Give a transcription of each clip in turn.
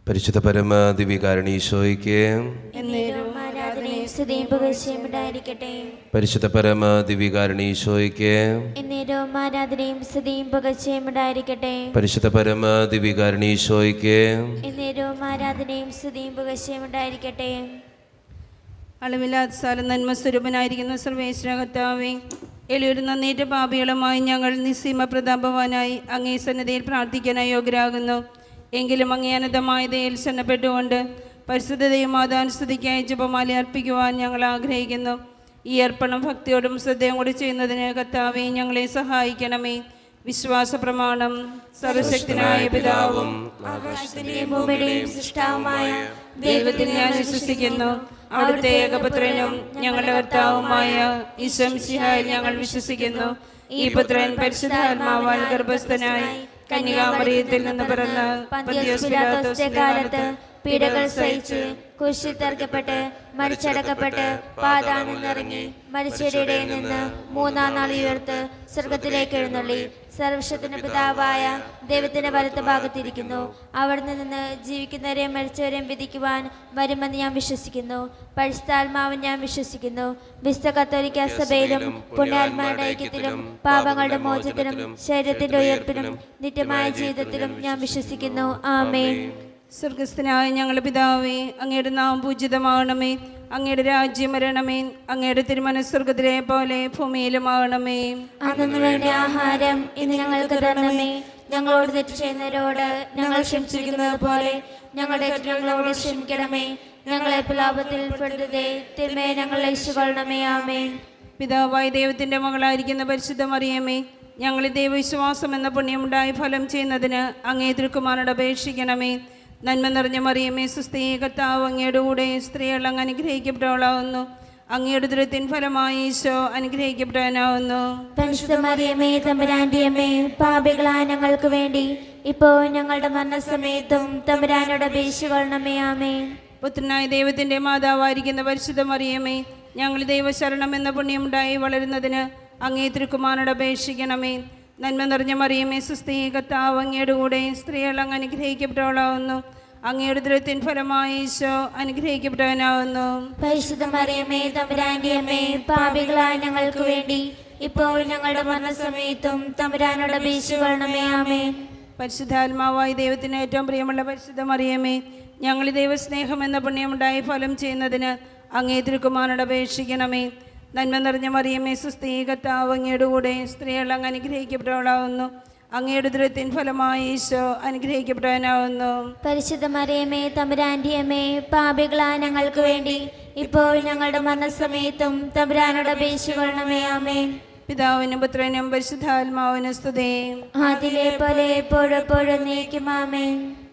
പരിശുദ്ധ പരമ ദിവ്യകാരണീശോയ്ക്ക് എന്നേരവും ആരാധനയും സ്തുതിയും പുകഴ്ചയും ഉണ്ടായിരിക്കട്ടെ പരിശുദ്ധ പരമ ദിവ്യകാരണീശോയ്ക്ക് എന്നേരവും ആരാധനയും സ്തുതിയും പുകഴ്ചയും ഉണ്ടായിരിക്കട്ടെ പരിശുദ്ധ പരമ ദിവ്യകാരണീശോയ്ക്ക് എന്നേരവും ആരാധനയും സ്തുതിയും പുകഴ്ചയും ഉണ്ടായിരിക്കട്ടെ അളവില്ലാത്ത സ്ഥലം നന്മ സ്വരൂപനായിരിക്കുന്ന സർവേശ്വര കർത്താവേ എളിയൊരു നന്നേറ്റ പാപികളുമായി ഞങ്ങൾ നിസ്സീമ പ്രതാപവാനായി അങ്ങേ സന്നദ്ധയിൽ പ്രാർത്ഥിക്കാനായി യോഗ്യരാകുന്നു എങ്കിലും അങ്ങേ അനന്തമായ ദയിൽ ശരണപ്പെട്ടുകൊണ്ട് പരിശുദ്ധതയും മാതാനുസ്തുതിക്കായി ജപമാല അർപ്പിക്കുവാൻ ഞങ്ങൾ ആഗ്രഹിക്കുന്നു ഈ അർപ്പണം ഭക്തിയോടും ശ്രദ്ധയും കൂടി ചെയ്യുന്നതിന് കർത്താവെ ഞങ്ങളെ സഹായിക്കണമേ വിശ്വാസ പ്രമാണം സർവശക്തനായ പിതാവും ആകാശത്തിന്റെയും ഭൂമിയുടെയും സൃഷ്ടാവുമായ ദൈവത്തിൽ ഞാൻ വിശ്വസിക്കുന്നു അവിടുത്തെ ഏകപുത്രനും ഞങ്ങളുടെ കർത്താവുമായ ഈശം സിഹായിൽ ഞങ്ങൾ വിശ്വസിക്കുന്നു ഈ പുത്രൻ പരിശുദ്ധാത്മാവാൽ ഗർഭസ്ഥനായി കന്യകാമറിയത്തിൽ നിന്ന് പിറന്ന് പന്തിയോസ് പിലാത്തോസിന്റെ കാലത്ത് പീഡകൾ സഹിച്ച് കുരിശിൽ തറക്കപ്പെട്ട് മരിച്ചടക്കപ്പെട്ട് പാതാളിൽ നിന്നിറങ്ങി മരിച്ചവരുടെ ഇടയിൽ നിന്ന് മൂന്നാം നാൾ ഉയർത്ത് സ്വർഗത്തിലേക്ക് എഴുന്നള്ളി സർവശത്തിന് പിതാവായ ദൈവത്തിന്റെ വലത്ത് ഭാഗത്തിരിക്കുന്നു അവിടുന്ന് നിന്ന് ജീവിക്കുന്നവരെയും മരിച്ചവരെയും വിധിക്കുവാൻ വരുമെന്ന് ഞാൻ വിശ്വസിക്കുന്നു പരിശുദ്ധാത്മാവും ഞാൻ വിശ്വസിക്കുന്നു വിശുദ്ധ കത്തോലിക്ക സഭയിലും പുണ്യാത്മാരുടെ ഐക്യത്തിലും പാപങ്ങളുടെ മോചനത്തിലും ശരീരത്തിന്റെ ഉയർപ്പിലും നിത്യമായ ജീവിതത്തിലും ഞാൻ വിശ്വസിക്കുന്നു ആമേൻ സ്വർഗസ്ഥനായ ഞങ്ങളുടെ പിതാവേ അങ്ങയുടെ നാം പൂജിതമാകണമേ അങ്ങയുടെ രാജ്യം വരണമേ അങ്ങയുടെ തിരുമനസ് സ്വർഗത്തിലെ പോലെ ഭൂമിയിലുമാകണമേ അന്നു വേണ്ട ആഹാരം ഇന്ന് ഞങ്ങൾക്ക് തരണമേ ഞങ്ങളോട് തെറ്റ് ചെയ്യുന്നവരോട് ഞങ്ങൾ ക്ഷമിച്ചിരിക്കുന്നത് പോലെ ഞങ്ങളുടെ കുറ്റങ്ങളോട് ക്ഷമിക്കണമേ ഞങ്ങളെ പ്രലാപത്തിൽ പെടുത്തതേ തിന്മയെ ഞങ്ങൾ രക്ഷിക്കൊള്ളണമേ ആമേ പിതാവായ ദൈവത്തിൻ്റെ മകളായിരിക്കുന്ന പരിശുദ്ധ മറിയമേ ഞങ്ങളിൽ ദൈവവിശ്വാസം എന്ന പുണ്യമുണ്ടായി ഫലം ചെയ്യുന്നതിന് അങ്ങേ തിരുക്കുമാരോട് അപേക്ഷിക്കണമേ നന്മ നിറഞ്ഞ മറിയമേ സുസ്ഥീ കർത്താവ് അങ്ങയുടെ കൂടെ സ്ത്രീകൾ അങ്ങ് അനുഗ്രഹിക്കപ്പെട്ടവളാവുന്നു അങ്ങയുടെ ദുരത്തിൻ ഫലമായി ഈശോ അനുഗ്രഹിക്കപ്പെടാനാവുന്നു പരിശുദ്ധ മറിയമേ തമ്പുരാന്റെ അമ്മേ പാപികളായ ഞങ്ങൾക്ക് വേണ്ടി ഇപ്പോൾ ഞങ്ങളുടെ മരണസമയത്തും തമ്പുരാനോട് അപേക്ഷിക്കൊള്ളണമേ ആമേ പുത്രനായ ദൈവത്തിൻ്റെ മാതാവായിരിക്കുന്ന പരിശുദ്ധ മറിയമേ ഞങ്ങൾ ദൈവശരണം എന്ന പുണ്യമുണ്ടായി വളരുന്നതിന് അങ്ങേ തിരുക്കുമാരോട് അപേക്ഷിക്കണമേ നന്മ നിറഞ്ഞ മറിയമേ സുസ്ഥീ കർത്താവ് അങ്ങയുടെ കൂടെ സ്ത്രീകൾ അങ്ങ് അനുഗ്രഹിക്കപ്പെട്ടവളാവുന്നു അങ്ങയുടെ ദുരത്തിൻ ഫലമായി ഈശോ അനുഗ്രഹിക്കപ്പെടാനാവുന്നു പരിശുദ്ധ മറിയമേ തമ്പുരാന്റെ അമ്മേ പാപികളായ ഞങ്ങൾക്ക് വേണ്ടി ഇപ്പോൾ ഞങ്ങളുടെ മരണസമയത്തും തമ്പുരാനോട് അപേക്ഷിക്കൊള്ളണമേ ആമേ പരിശുദ്ധാത്മാവായി ദൈവത്തിന് ഏറ്റവും പ്രിയമുള്ള പരിശുദ്ധ മറിയമേ ഞങ്ങൾ ദൈവസ്നേഹം എന്ന പുണ്യമുണ്ടായി ഫലം ചെയ്യുന്നതിന് അങ്ങേ തിരുക്കുമാരോട് അപേക്ഷിക്കണമേ നന്മ നിറഞ്ഞ മറിയമേ സുസ്ഥീ കർത്താവ് അങ്ങയുടെ കൂടെ സ്ത്രീകൾ അങ്ങ് അനുഗ്രഹിക്കപ്പെട്ടവളാവുന്നു അങ്ങയുടെ ദുരത്തിൻ ഫലമായി ഈശോ അനുഗ്രഹിക്കപ്പെടാനാവുന്നു പരിശുദ്ധ മറിയമേ തമ്പുരാന്റെ അമ്മേ പാപികളായ ഞങ്ങൾക്ക് വേണ്ടി ഇപ്പോൾ ഞങ്ങളുടെ മരണസമയത്തും തമ്പുരാനോട് അപേക്ഷിക്കൊള്ളണമേ ആമേ പിതാവിനും പുത്രനും പരിശുദ്ധാത്മാവിനും സ്തുതേ അതിലെ പോലെ എപ്പോഴെപ്പോഴും നീക്കും ആമേ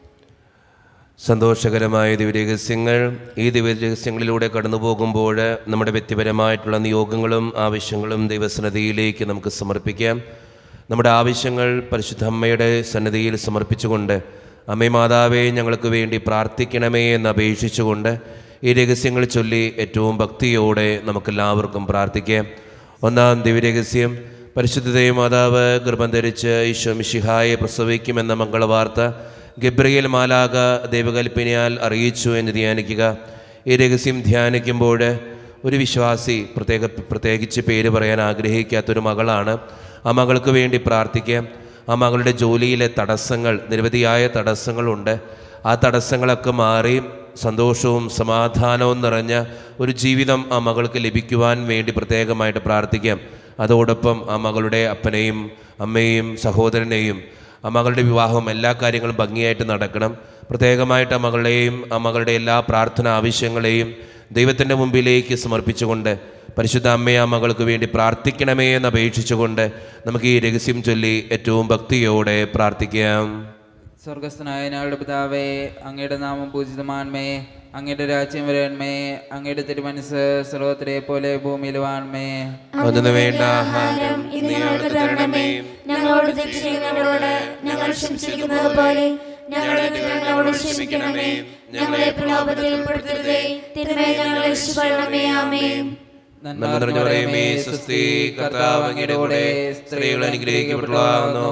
സന്തോഷകരമായ ദിവ്യരഹസ്യങ്ങൾ ഈ ദിവ്യരഹസ്യങ്ങളിലൂടെ കടന്നു പോകുമ്പോൾ നമ്മുടെ വ്യക്തിപരമായിട്ടുള്ള നിയോഗങ്ങളും ആവശ്യങ്ങളും ദൈവസന്നദ്ധിയിലേക്ക് നമുക്ക് സമർപ്പിക്കാം നമ്മുടെ ആവശ്യങ്ങൾ പരിശുദ്ധ അമ്മയുടെ സന്നദ്ധിയിൽ സമർപ്പിച്ചുകൊണ്ട് അമ്മേ മാതാവേ ഞങ്ങൾക്ക് വേണ്ടി പ്രാർത്ഥിക്കണമേ എന്ന് അപേക്ഷിച്ചുകൊണ്ട് ഈ രഹസ്യങ്ങൾ ചൊല്ലി ഏറ്റവും ഭക്തിയോടെ നമുക്കെല്ലാവർക്കും പ്രാർത്ഥിക്കാം ഒന്നാം ദിവ്യരഹസ്യം പരിശുദ്ധ ദൈവമാതാവ് ഗർഭം ധരിച്ച് ഈശോ മിശിഹായെ പ്രസവിക്കുമെന്ന മംഗളവാർത്ത ഗബ്രിയേൽ മാലാക ദൈവകൽപ്പനയാൽ അറിയിച്ചു എന്ന് ധ്യാനിക്കുക ഈ രഹസ്യം ധ്യാനിക്കുമ്പോൾ ഒരു വിശ്വാസി പ്രത്യേക പ്രത്യേകിച്ച് പേര് പറയാൻ ആഗ്രഹിക്കാത്തൊരു മകളാണ് ആ മകൾക്ക് വേണ്ടി പ്രാർത്ഥിക്കാം ആ മകളുടെ ജോലിയിലെ തടസ്സങ്ങൾ നിരവധിയായ തടസ്സങ്ങളുണ്ട് ആ തടസ്സങ്ങളൊക്കെ മാറി സന്തോഷവും സമാധാനവും നിറഞ്ഞ ഒരു ജീവിതം ആ മകൾക്ക് ലഭിക്കുവാൻ വേണ്ടി പ്രത്യേകമായിട്ട് പ്രാർത്ഥിക്കാം അതോടൊപ്പം ആ മകളുടെ അപ്പനെയും അമ്മയെയും സഹോദരനെയും ആ മകളുടെ വിവാഹം എല്ലാ കാര്യങ്ങളും ഭംഗിയായിട്ട് നടക്കണം പ്രത്യേകമായിട്ട് ആ മകളുടെയും ആ മകളുടെ എല്ലാ പ്രാർത്ഥന ആവശ്യങ്ങളെയും ദൈവത്തിൻ്റെ മുമ്പിലേക്ക് സമർപ്പിച്ചുകൊണ്ട് പരിശുദ്ധ അമ്മയെ ആ മകൾക്ക് വേണ്ടി പ്രാർത്ഥിക്കണമേ എന്ന് അപേക്ഷിച്ചുകൊണ്ട് നമുക്ക് ഈ രഹസ്യം ചൊല്ലി ഏറ്റവും ഭക്തിയോടെ പ്രാർത്ഥിക്കാം സ്വർഗസ്ഥനായ ഞങ്ങളുടെ പിതാവേ അങ്ങയുടെ നാമം പൂജിതമാൻമേ അങ്ങയുടെ രാജ്യം വരണമേ അങ്ങയുടെ തിരുമനസ് സർവത്തിലെ പോലെ ഭൂമിയിൽ വാൺമേ അതിന് വേണ്ട ആഹാരം ഇന്ന് ഞങ്ങൾക്ക് തരണമേ ഞങ്ങളോട് തെറ്റ് ചെയ്യുന്നവരോട് ഞങ്ങൾ ക്ഷമിച്ചിരിക്കുന്നത് പോലെ ഞങ്ങളുടെ ഞങ്ങളോട് ക്ഷമിക്കണമേ ഞങ്ങളെ പ്രലോഭത്തിൽ ഉൾപ്പെടുത്തരുതേ തിന്മയെ ഞങ്ങൾ രക്ഷിക്കൊള്ളണമേ ആമേ നന്മ നിറഞ്ഞ പറയുമേ സുസ്ഥി കർത്താവ് അങ്ങയുടെ കൂടെ സ്ത്രീകൾ അനുഗ്രഹിക്കപ്പെട്ടതാകുന്നു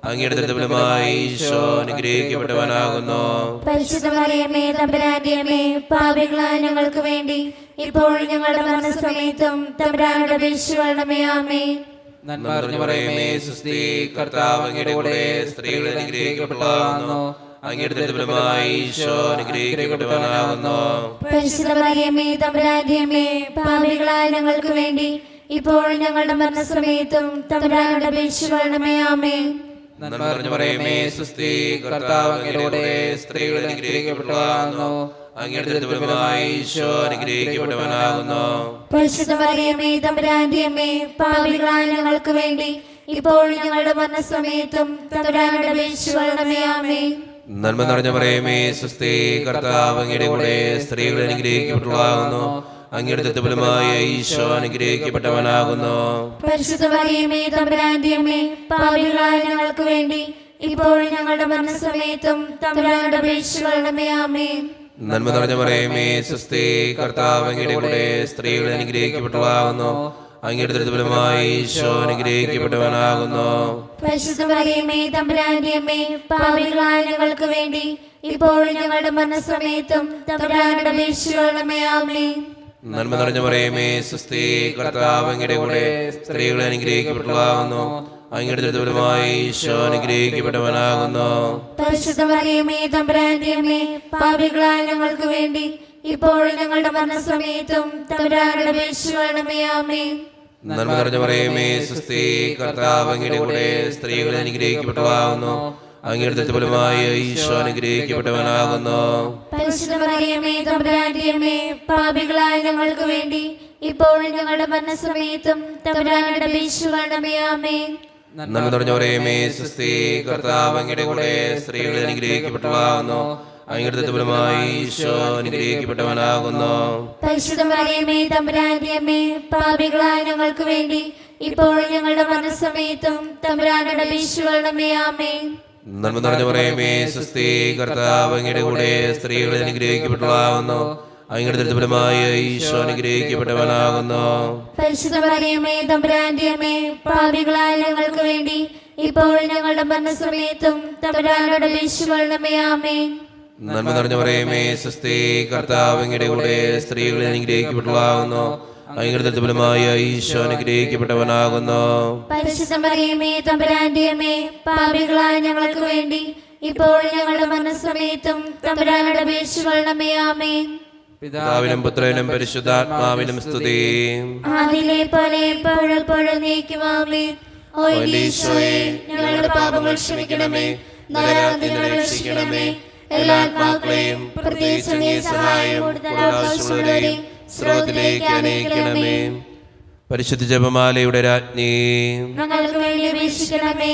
അങ്ങയുടെ ദുരിതഫലമായി ഈശോ അനുഗ്രഹിക്കപ്പെട്ടവനാകുന്നു പരിശുദ്ധ മറിയമേ തമ്പുരാന്റിയമേ പാപികളായ ഞങ്ങൾക്ക് വേണ്ടി ഇപ്പോൾ ഞങ്ങളുടെ മരണസമയത്തും തമ്പുരാനുടെ അപേക്ഷിക്കണമേ ആമേ നന്മ അറിഞ്ഞു പറയുമേ സുസ്ഥി കർത്താവ് അങ്ങയുടെ കൂടെ സ്ത്രീകൾ അനുഗ്രഹിക്കപ്പെട്ടതാകുന്നു അങ്ങയുടെ ദുരിതഫലമായി ഈശോ അനുഗ്രഹിക്കപ്പെട്ടവനാകുന്നു പരിശുദ്ധ മറിയമേ തമ്പുരാന്റിയമേ പാപികളായ ഞങ്ങൾക്ക് വേണ്ടി ഇപ്പോൾ ഞങ്ങളുടെ മരണസമയത്തും തമ്പുരാനുടെ അപേക്ഷിക്കണമേ ആമേ നന്മ അറിഞ്ഞു പറയുമേ സുസ്ഥി കർത്താവ് അങ്ങയുടെ കൂടെ സ്ത്രീകൾ അനുഗ്രഹിക്കപ്പെട്ടതാകുന്നു അങ്ങയുടെ ദുരിതഫലമായി ഈശോ അനുഗ്രഹിക്കപ്പെട്ടവനാകുന്നു പരിശുദ്ധ മറിയമേ തമ്പുരാന്റിയമേ പാപികളായ ഞങ്ങൾക്ക് വേണ്ടി ഇപ്പോൾ ഞങ്ങളുടെ മരണസമയത്തും തമ്പുരാനുടെ അപേക്ഷിക്കണമേ ആമേ നന്മ നിറഞ്ഞ പറയുമേ സുസ്ഥി കർത്താവ് അങ്ങയുടെ കൂടെ സ്ത്രീകൾ അനുഗ്രഹിക്കപ്പെട്ടതാകുന്നു അങ്ങയുടെ ദുരിതഫലമായ ഈശോ അനുഗ്രഹിക്കപ്പെട്ടവനാകുന്നു പരിശുദ്ധ മറിയമേ തമ്പുരാന്റിയമേ പാപികളായ ഞങ്ങൾക്ക് വേണ്ടി ഇപ്പോൾ ഞങ്ങളുടെ മരണസമയത്തും തമ്പുരാനുടെ അപേക്ഷിക്കണമേ ആമേ നന്മ നിറഞ്ഞ പറയുമേ സുസ്ഥി കർത്താവ് അങ്ങയുടെ കൂടെ സ്ത്രീകൾ അനുഗ്രഹിക്കപ്പെട്ടതാകുന്നു അങ്ങയുടെ ദുരിതഫലമായി ഈശോ അനുഗ്രഹിക്കപ്പെട്ടവനാകുന്നു പരിശുദ്ധ മറിയമേ തമ്പുരാന്റിയമേ പാപികളായ ഞങ്ങൾക്ക് വേണ്ടി ഇപ്പോൾ ഞങ്ങളുടെ മരണസമയത്തും തമ്പുരാനുടെ അപേക്ഷിക്കണമേ ആമേ നന്മ നിറഞ്ഞ പറയുമേ സുസ്ഥി കർത്താവ് അങ്ങയുടെ കൂടെ സ്ത്രീകൾ അനുഗ്രഹിക്കപ്പെട്ടതാകുന്നു അങ്ങയുടെ ദുരിതഫലമായി ഈശോ അനുഗ്രഹിക്കപ്പെട്ടവനാകുന്നു പരിശുദ്ധ മറിയമേ തമ്പുരാന്റിയമേ പാപികളായ ഞങ്ങൾക്ക് വേണ്ടി ഇപ്പോൾ ഞങ്ങളുടെ മരണസമയത്തും തമ്പുരാനുടെ അപേക്ഷിക്കണമേ ആമേ നന്മ നിറഞ്ഞ പറയുമേ സുസ്ഥി കർത്താവ് അങ്ങയുടെ കൂടെ സ്ത്രീകൾ അനുഗ്രഹിക്കപ്പെട്ടതാകുന്നു അങ്ങയുടെ ദുരിതഫലമായി ഈശോ അനുഗ്രഹിക്കപ്പെട്ടവനാകുന്നു പരിശുദ്ധ മറിയമേ തമ്പുരാന്റിയമേ പാപികളായ ഞങ്ങൾക്ക് വേണ്ടി ഇപ്പോൾ ഞങ്ങളുടെ മരണസമയത്തും തമ്പുരാനുടെ അപേക്ഷിക്കണമേ ആമേ നന്മ നിറഞ്ഞ പറയുമേ സുസ്ഥി കർത്താവ് അങ്ങയുടെ കൂടെ സ്ത്രീകൾ അനുഗ്രഹിക്കപ്പെട്ടതാകുന്നു അങ്ങയുടെ ദുരിതഫലമായി ഈശോ അനുഗ്രഹിക്കപ്പെട്ടവനാകുന്നു പരിശുദ്ധ മറിയമേ തമ്പുരാന്റിയമേ പാപികളായ ഞങ്ങൾക്ക് വേണ്ടി ഇപ്പോൾ ഞങ്ങളുടെ മരണസമയത്തും തമ്പുരാനുടെ അപേക്ഷിക്കണമേ ആമേ നന്മ നിറഞ്ഞ പറയുമേ സുസ്ഥി കർത്താവ് അങ്ങയുടെ കൂടെ സ്ത്രീകൾ അനുഗ്രഹിക്കപ്പെട്ടതാകുന്നു അങ്ങയുടെ ദുരിതഫലമായി ഈശോ അനുഗ്രഹിക്കപ്പെട്ടവനാകുന്നു പരിശുദ്ധ മറിയമേ തമ്പുരാന്റിയമേ പാപികളായ ഞങ്ങൾക്ക് വേണ്ടി ഇപ്പോൾ ഞങ്ങളുടെ മരണസമയത്തും തമ്പുരാനുടെ അപേക്ഷിക്കണമേ ആമേ നന്മ നിറഞ്ഞ പറയുമേ സുസ്ഥി കർത്താവ് അങ്ങയുടെ കൂടെ സ്ത്രീകൾ അനുഗ്രഹിക്കപ്പെട്ടതാകുന്നു അങ്ങയുടെ ദുരിതഫലമായി ഈശോ അനുഗ്രഹിക്കപ്പെട്ടവനാകുന്നു പരിശുദ്ധ മറിയമേ തമ്പുരാന്റിയമേ പാപികളായ ഞങ്ങൾക്ക് വേണ്ടി ഇപ്പോൾ ഞങ്ങളുടെ മരണസമയത്തും തമ്പുരാനുടെ അപേക്ഷിക്കണമേ ആമേ പിതാവിനും പുത്രനും പരിശുദ്ധാത്മാവിനും സ്തുതി അതിലെ പോലെ എപ്പോഴും എപ്പോഴും നീക്കുമാമേ ഓ ഈശോയെ ഞങ്ങളുടെ പാപങ്ങൾ ക്ഷമിക്കണമേ നരകത്തിൽ ഞങ്ങളെ രക്ഷിക്കണമേ എല്ലാ ആത്മാക്കളെയും പ്രത്യേകിച്ച് അങ്ങേ സഹായം കൂടുതൽ ആവശ്യമുള്ളവരെ സ്രോതത്തിലേക്ക് അനയിക്കണമേ പരിശുദ്ധ ജപമാലയുടെ രാജ്ഞി ഞങ്ങൾക്ക് വേണ്ടി അപേക്ഷിക്കണമേ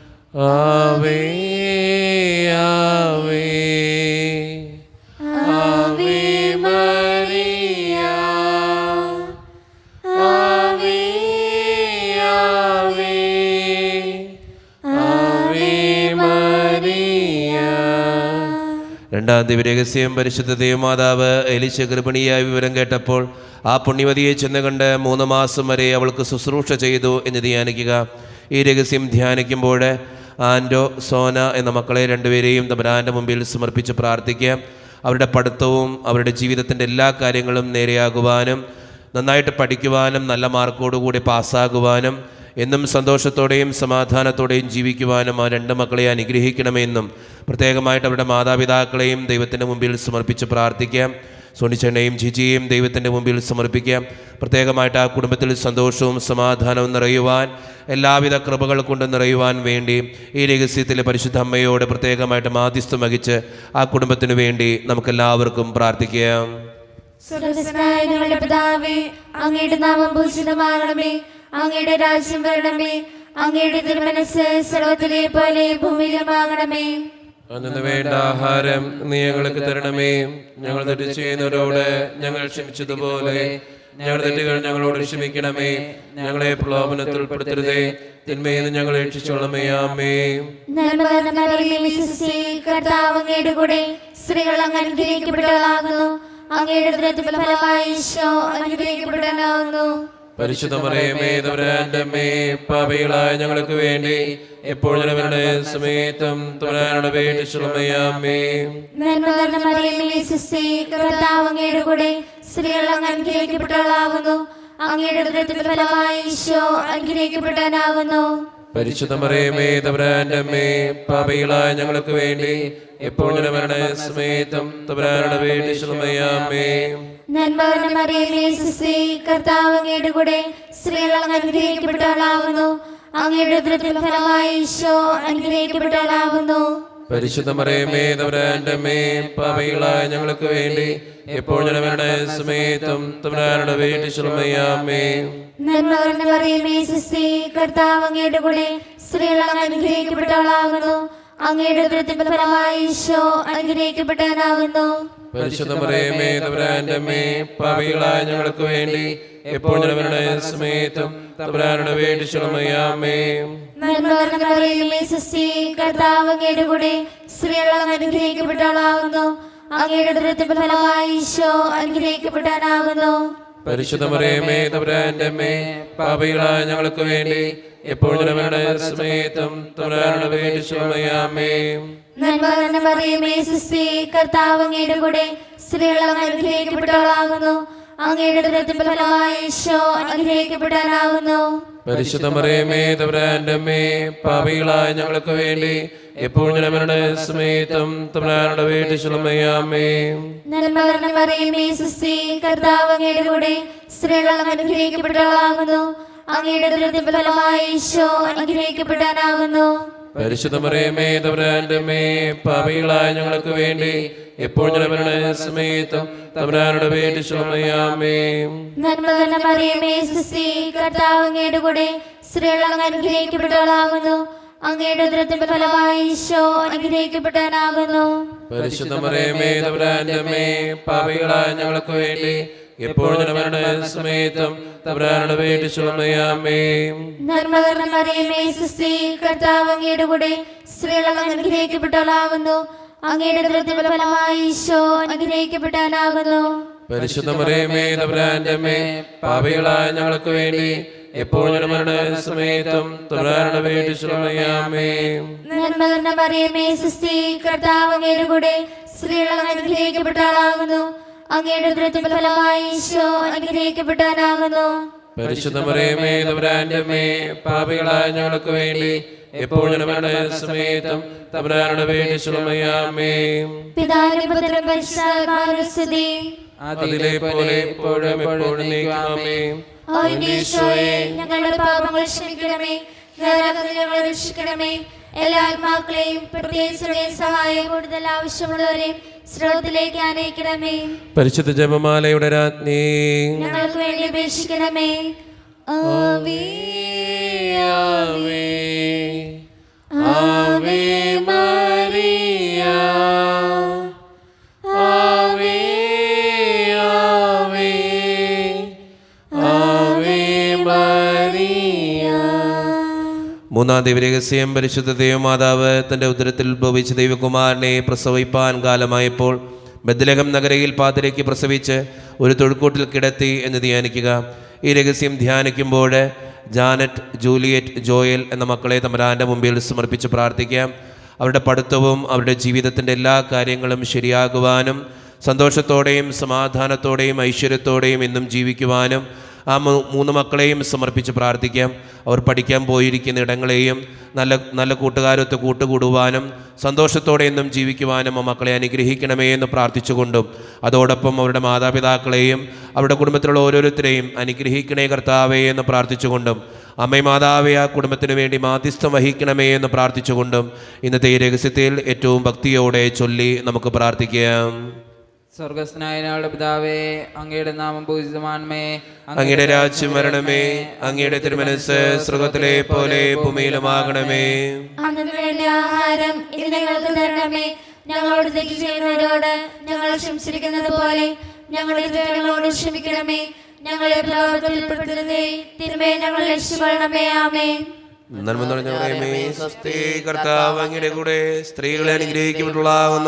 ആവേ ആവേ ആവേ മരിയ ആവേ ആവേ ആവേ മരിയ രണ്ടാം ദിവ്യരഹസ്യം പരിശുദ്ധ ദേവമാതാവ് എലിശ ഗർഭിണിയായ വിവരം കേട്ടപ്പോൾ ആ പുണ്യവതിയെ ചെന്ന് കണ്ട് മൂന്ന് മാസം വരെ അവൾക്ക് ശുശ്രൂഷ ചെയ്തു എന്ന് ധ്യാനിക്കുക ഈ രഹസ്യം ധ്യാനിക്കുമ്പോൾ ആൻഡോ സോന എന്ന മക്കളെ രണ്ടുപേരെയും തമ്പരാൻ്റെ മുമ്പിൽ സമർപ്പിച്ച് പ്രാർത്ഥിക്കുക അവരുടെ പഠിത്തവും അവരുടെ ജീവിതത്തിൻ്റെ എല്ലാ കാര്യങ്ങളും നേരെയാകുവാനും നന്നായിട്ട് പഠിക്കുവാനും നല്ല മാർക്കോടുകൂടി പാസ്സാകുവാനും എന്നും സന്തോഷത്തോടെയും സമാധാനത്തോടെയും ജീവിക്കുവാനും ആ രണ്ട് മക്കളെ അനുഗ്രഹിക്കണമെന്നും പ്രത്യേകമായിട്ട് അവരുടെ മാതാപിതാക്കളെയും ദൈവത്തിൻ്റെ മുമ്പിൽ സമർപ്പിച്ച് പ്രാർത്ഥിക്കാം സോണിച്ചെണ്ണയും ജിജിയെയും ദൈവത്തിൻ്റെ മുമ്പിൽ സമർപ്പിക്കാം പ്രത്യേകമായിട്ട് ആ കുടുംബത്തിൽ സന്തോഷവും സമാധാനവും നിറയുവാൻ എല്ലാവിധ കൃപകൾ കൊണ്ട് നിറയുവാൻ വേണ്ടി ഈ രഹസ്യത്തിലെ പരിശുദ്ധ അമ്മയോട് പ്രത്യേകമായിട്ട് മാധ്യസ്ഥം വഹിച്ച് ആ കുടുംബത്തിനു വേണ്ടി നമുക്കെല്ലാവർക്കും പ്രാർത്ഥിക്കാം സ്വർഗസ്നായ ഞങ്ങളുടെ പിതാവേ അങ്ങയുടെ നാമം ഭൂഷിതമാകണമേ അങ്ങയുടെ രാജ്യം വരണമേ അങ്ങയുടെ തിരുമനസ് സർവത്തിലെ പോലെ ഭൂമിയിലുമാകണമേ അന്നു വേണ്ട ആഹാരം നീ ഞങ്ങൾക്ക് തരണമേ ഞങ്ങൾ തെറ്റ് ചെയ്യുന്നവരോട് ഞങ്ങൾ ക്ഷമിച്ചതുപോലെ ഞങ്ങളുടെ തെറ്റുകൾ ഞങ്ങളോട് ക്ഷമിക്കണമേ ഞങ്ങളെ പ്രലോഭനത്തിൽ ഉൾപ്പെടുത്തരുതേ തിന്മയിൽ നിന്ന് ഞങ്ങളെ രക്ഷിച്ചോളമേ ആമേ നന്മ നിറഞ്ഞ മറിയമേ, വിശ്വസിച്ചേ, കർത്താവ് അങ്ങയുടെ കൂടെ സ്ത്രീകൾ അങ്ങ് അനുഗ്രഹിക്കപ്പെട്ടവളാകുന്നു അങ്ങയുടെ ദുരിതത്തിൽ ഫലമായി ഈശോ അനുഗ്രഹിക്കപ്പെട്ടവനാകുന്നു പരിശുദ്ധ മറിയമേ തമ്പുരാന്റെ അമ്മേ പാപികളായ ഞങ്ങൾക്ക് വേണ്ടി എപ്പോഴും അവരുടെ സമയത്തും തമ്പുരാനുടെ പേടിച്ചുള്ളമയാമേ നന്മ നിറഞ്ഞ മറിയമേ സുസ്തി കർത്താവ് അങ്ങയുടെ കൂടെ സ്ത്രീകൾ അങ്ങ് അനുഗ്രഹിക്കപ്പെട്ടവളാകുന്നു അങ്ങയുടെ ഉദരത്തിന്റെ ഫലമായി ഈശോ അനുഗ്രഹിക്കപ്പെട്ടവനാകുന്നു പരിശുദ്ധ മറിയമേ തമ്പുരാന്റെ അമ്മേ പാപികളായ ഞങ്ങൾക്ക് വേണ്ടി എപ്പോഴും അവരുടെ സമയത്തും തമ്പുരാനുടെ പേടിച്ചുള്ളമയാമേ നന്മ നിറഞ്ഞ മറിയമേ സുസ്തി കർത്താവ് അങ്ങയുടെ കൂടെ സ്ത്രീകൾ അങ്ങ് അനുഗ്രഹിക്കപ്പെട്ടവളാകുന്നു അങ്ങയുടെ ഉദരത്തിന്റെ ഫലമായി ഈശോ അനുഗ്രഹിക്കപ്പെട്ടവനാകുന്നു പരിശുദ്ധ മറിയമേ തമ്പുരാന്റെ അമ്മേ പാപികളായ ഞങ്ങൾക്ക് വേണ്ടി എപ്പോഴും അവരുടെ സമയത്തും തമ്പുരാനുടെ പേടിച്ചുള്ളമയാമേ നന്മ നിറഞ്ഞ മറിയമേ സുസ്തി കർത്താവ് അങ്ങയുടെ കൂടെ സ്ത്രീകൾ അങ്ങ് അനുഗ്രഹിക്കപ്പെട്ടവളാകുന്നു അങ്ങയുടെ ഉദരത്തിന്റെ ഫലമായി ഈശോ അനുഗ്രഹിക്കപ്പെട്ടവനാകുന്നു പരിശുദ്ധ മറിയമേ തമ്പുരാന്റെ അമ്മേ പാപികളായ ഞങ്ങൾക്ക് വേണ്ടി എപ്പോഴും അവരുടെ സമയത്തും തമ്പുരാനുടെ പേടിച്ചുള്ളമയാമേ നന്മ നിറഞ്ഞ മറിയമേ സുസ്തി കർത്താവ് അങ്ങയുടെ കൂടെ സ്ത്രീകൾ അങ്ങ് അനുഗ്രഹിക്കപ്പെട്ടവളാകുന്നു അങ്ങയുടെ ഉദരത്തിന്റെ ഫലമായി ഈശോ അനുഗ്രഹിക്കപ്പെട്ടവനാകുന്നു പരിശുദ്ധ മറിയമേ തമ്പുരാന്റെ അമ്മേ പാപികളായ ഞങ്ങൾക്ക് വേണ്ടി എപ്പോഴും അവരുടെ സമയത്തും തമ്പുരാനുടെ പേടിച്ചുള്ളമയാമേ നന്മ നിറഞ്ഞ മറിയമേ സുസ്തി കർത്താവ് അങ്ങയുടെ കൂടെ സ്ത്രീകൾ അങ്ങ് അനുഗ്രഹിക്കപ്പെട്ടവളാകുന്നു അങ്ങയുടെ ഉദരത്തിന്റെ ഫലമായി ഈശോ അനുഗ്രഹിക്കപ്പെടാനാകുന്നു പരിശുദ്ധ മറിയമേ തമ്പുരാന്റെ അമ്മേ പാപികളായ ഞങ്ങൾക്ക് വേണ്ടി എപ്പോഴും അവരുടെ സമയത്തും തമ്പുരാനുടെ പേടിച്ചുള്ളമയാമേ നന്മ നിറഞ്ഞ മറിയമേ സുസ്തി കർത്താവ് അങ്ങയുടെ കൂടെ സ്ത്രീകൾ അങ്ങ് അനുഗ്രഹിക്കപ്പെട്ടവളാകുന്നു അങ്ങയുടെ ഉദരത്തിന്റെ ഫലമായി ഈശോ അനുഗ്രഹിക്കപ്പെടാനാകുന്നു പരിശുദ്ധ മറിയമേ തമ്പുരാന്റെ അമ്മേ പാപികളായ ഞങ്ങൾക്ക് വേണ്ടി എപ്പോഴും അവരുടെ സമയത്തും തമ്പുരാനുടെ പേടിച്ചുള്ളമയാമേ നന്മ നിറഞ്ഞ മറിയമേ സുസ്തി കർത്താവ് അങ്ങയുടെ കൂടെ സ്ത്രീകൾ അങ്ങ് അനുഗ്രഹിക്കപ്പെട്ടവളാകുന്നു അങ്ങയുടെ ഉദരത്തിന്റെ ഫലമായി ഈശോ അനുഗ്രഹിക്കപ്പെടാനാകുന്നു പരിശുദ്ധ മറിയമേ തമ്പുരാന്റെ അമ്മേ പാപികളായ ഞങ്ങൾക്ക് വേണ്ടി എപ്പോഴും അവരുടെ സമയത്തും തമ്പുരാനുടെ പേടിച്ചുള്ളമയാമേ നന്മ നിറഞ്ഞ മറിയമേ സുസ്തി കർത്താവ് അങ്ങയുടെ കൂടെ സ്ത്രീകൾ അങ്ങ് അനുഗ്രഹിക്കപ്പെട്ടവളാകുന്നു അങ്ങയുടെ ഉദരത്തിന്റെ ഫലമായി ഈശോ അനുഗ്രഹിക്കപ്പെടാനാകുന്നു പരിശുദ്ധ മറിയമേ തമ്പുരാന്റെ അമ്മേ പാപികളായ ഞങ്ങൾക്ക് വേണ്ടി എപ്പോഴും അവരുടെ സമയത്തും തമ്പുരാനുടെ പേടിച്ചുള്ളമയാമേ നന്മ നിറഞ്ഞ മറിയമേ സുസ്തി കർത്താവ് അങ്ങയുടെ കൂടെ സ്ത്രീകൾ അങ്ങ് അനുഗ്രഹിക്കപ്പെട്ടവളാകുന്നു അങ്ങയുടെ ഉദരത്തിന്റെ ഫലമായി ഈശോ അനുഗ്രഹിക്കപ്പെടാനാകുന്നു പരിശുദ്ധ മറിയമേ തമ്പുരാന്റെ അമ്മേ പാപികളായ ഞങ്ങൾക്ക് വേണ്ടി എപ്പോഴും അവരുടെ സമയത്തും തമ്പുരാനുടെ പേടിച്ചുള്ളമയാമേ പിതാവിനും പുത്രനും പരിശുദ്ധാത്മാവിനും സ്തുതി അതിലെ പോലെ എപ്പോഴും എപ്പോഴും നീക്കുമേ ഓ എന്റെ ഈശോയെ ഞങ്ങളുടെ പാപങ്ങൾ ക്ഷമിക്കണമേ നരകത്തിൽ ഞങ്ങളെ രക്ഷിക്കണമേ എല്ലാ ആത്മാക്കളെയും പ്രത്യേകിച്ച് സഹായം കൂടുതൽ ആവശ്യമുള്ളവരെയും സ്രോതത്തിലേക്ക് അനയിക്കണമേ പരിശുദ്ധ ജപമാലയുടെ രാജ്ഞി ഞങ്ങൾക്ക് വേണ്ടി അപേക്ഷിക്കണമേ ആവേ ആവേ ആവേ മരിയ ആവേ ആവേ ആവേ മരിയ മൂന്നാം ദൈവരഹസ്യം പരിശുദ്ധ ദൈവമാതാവ് തൻ്റെ ഉദരത്തിൽ ഉത്ഭവിച്ച ദൈവകുമാരനെ പ്രസവിപ്പാൻ കാലമായപ്പോൾ ബദ്ലഹം നഗരയിൽ പാതിരയ്ക്ക് പ്രസവിച്ച് ഒരു തൊഴുക്കൂട്ടിൽ കിടത്തി എന്ന് ധ്യാനിക്കുക ഈ രഹസ്യം ധ്യാനിക്കുമ്പോൾ ജാനറ്റ് ജൂലിയറ്റ് ജോയൽ എന്ന മക്കളെ തമരാൻ്റെ മുമ്പിൽ സമർപ്പിച്ച് പ്രാർത്ഥിക്കാം അവരുടെ പഠിത്തവും അവരുടെ ജീവിതത്തിൻ്റെ എല്ലാ കാര്യങ്ങളും ശരിയാകുവാനും സന്തോഷത്തോടെയും സമാധാനത്തോടെയും ഐശ്വര്യത്തോടെയും എന്നും ജീവിക്കുവാനും ആ മൂ- മൂന്ന് മക്കളെയും സമർപ്പിച്ച് പ്രാർത്ഥിക്കാം അവർ പഠിക്കാൻ പോയിരിക്കുന്ന ഇടങ്ങളെയും നല്ല നല്ല കൂട്ടുകാരൊത്ത് കൂട്ടുകൂടുവാനും സന്തോഷത്തോടെ എന്നും ജീവിക്കുവാനും ആ മക്കളെ അനുഗ്രഹിക്കണമേ എന്ന് പ്രാർത്ഥിച്ചുകൊണ്ടും അതോടൊപ്പം അവരുടെ മാതാപിതാക്കളെയും അവരുടെ കുടുംബത്തിലുള്ള ഓരോരുത്തരെയും അനുഗ്രഹിക്കണേ കർത്താവേ എന്ന് പ്രാർത്ഥിച്ചുകൊണ്ടും അമ്മേ മാതാവേ ആ കുടുംബത്തിന് വേണ്ടി മാധ്യസ്ഥം വഹിക്കണമേ എന്ന് പ്രാർത്ഥിച്ചുകൊണ്ടും ഇന്നത്തെ ഈ രഹസ്യത്തിൽ ഏറ്റവും ഭക്തിയോടെ ചൊല്ലി നമുക്ക് പ്രാർത്ഥിക്കാം സ്വർഗസ്നായ ഞങ്ങളുടെ പിതാവേ അങ്ങയുടെ നാമം പൂജിതമാൻമേ അങ്ങയുടെ രാജ്യം വരണമേ അങ്ങയുടെ തിരുമനസ് സ്വർഗത്തിലെ പോലെ ഭൂമിയിലുമാകണമേ അന്നു വേണ്ട ആഹാരം ഇത് ഞങ്ങൾക്ക് തരണമേ ഞങ്ങളോട് തെറ്റ് ചെയ്യുന്നവരോട് ഞങ്ങൾ ക്ഷമിച്ചിരിക്കുന്നത് പോലെ ഞങ്ങളുടെ തെറ്റുകളോട് ക്ഷമിക്കണമേ ഞങ്ങളെ പ്രലോഭനത്തിൽപ്പെടുത്തരുതേ തിരുമേ ഞങ്ങൾ രക്ഷിക്കൊള്ളണമേ ആമേ നന്മ നിറഞ്ഞ പറയുമേ സ്വസ്തി കർത്താവ് അങ്ങയുടെ കൂടെ സ്ത്രീകളെ അനുഗ്രഹിക്കപ്പെട്ടുള്ളാകുന്നു